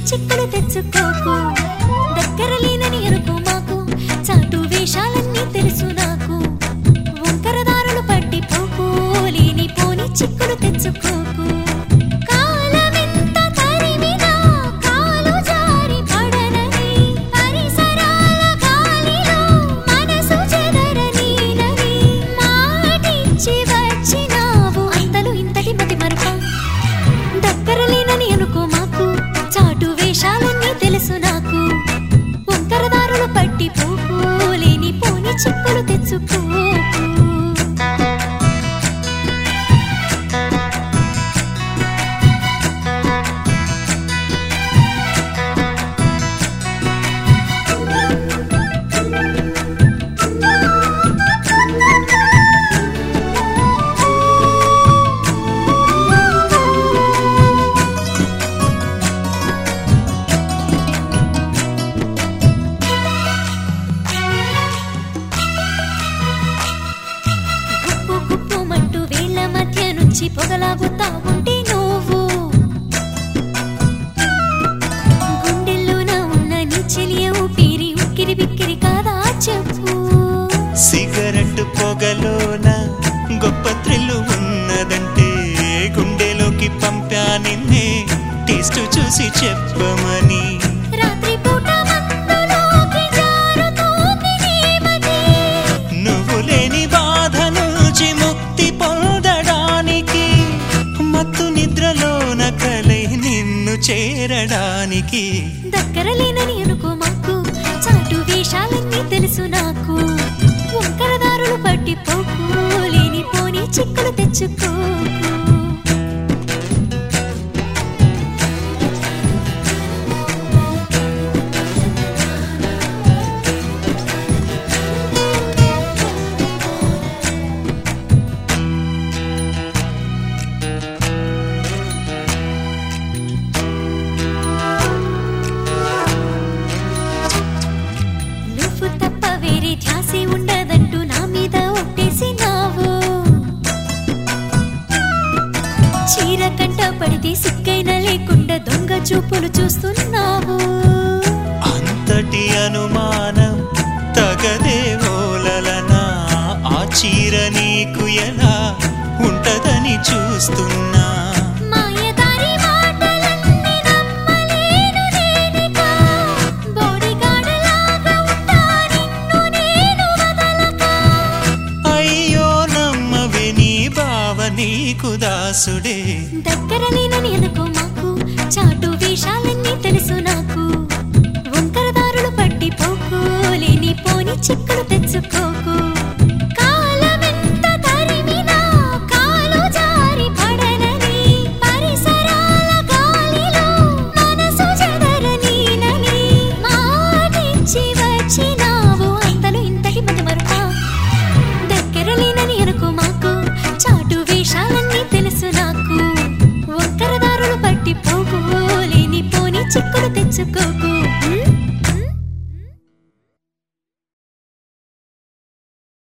చిక్కులు తెచ్చుకోకు దగ్గర లేనని అనుకో మాకు చాటు వేషాలన్నీ తెలుసు నాకు వంకరదారులు పట్టిపోకు లేని పోని చిక్కులు తెచ్చుకోకు కాలమెంత తరిమినా కాలు జారి పడనని పరిసరాల గాలిలో మనసు చెదరనీనని మాటిచ్చి వచ్చినావు అంతలు ఇంతటి మతి మరుప దగ్గర లేనని అనుకో మాకు చాటు వేషాలన్నీ తెలుసు నాకు వంకరదారులు పట్టిపోకు లేని పోని చిక్కులు తెచ్చుకోకు గుప్పు గుప్పుమంటూ వేళ్ళ మధ్య నుంచి పొగలాగుతా ఉంటే నువ్వు గుండెల్లోన ఉన్న నీ చెలియ ఊపిరి ఉక్కిరి బిక్కిరి కాదా చెప్పు సిగరెట్ పొగలోన గొప్ప థ్రిల్లు ఉన్నదంటే గుండెలోకి పంపా నిన్నే టేస్ట్ చూసి చెప్పమని రాత్రి పూట మందులోకి జారుతోంది నీ మది. నువ్వు లేని బాధ నుంచి ముక్తి పొందడానికి మత్తు నిద్రలోన కలై నిన్ను చేరడానికి దగ్గర లేనని అనుకో మాకు చాటు వేషాలన్నీ తెలుసు నాకు వంకరదారులు పట్టిపోకు లేని పోని చిక్కులు తెచ్చుకోకు నువ్వు తప్ప వేరే ధ్యాసే ఉండదంటూ నా మీద ఒట్టేసినావు చీర కంట పడితే సిక్కైనా లేకుండా దొంగ చూపులు చూస్తున్నావు అంతటి అనుమానం తగదేవోలనా ఆ చీర నీకు ఎలా ఉంటదని చూస్తున్నా మాయదారి మాటలన్నీ నమ్మలేను నేనిక. బోడిగాడలాగా ఉంటా నిన్ను నేను వదలక. అయ్యో నమ్మవే నీ బావ నీకు దాసుడే దగ్గర లేనని అనుకో మాకు చాటు వేషాలన్నీ తెలుసు నాకు వంకరదారులు పట్టిపోకు లేని పోని చిక్కులు తెచ్చుకోకు కాలమెంత తరిమినా కాలు జారి పడనని పరిసరాల గాలిలో మనసు చెదరనీనని మాటిచ్చి వచ్చినావు అంతలు ఇంతటి మతి మరుపా దగ్గర లేనని అనుకో మాకు చాటు వేషాలన్నీ తెలుసు నాకు వంకరదారులు పట్టిపోకు లేని పోని చిక్కులు తెచ్చుకోకు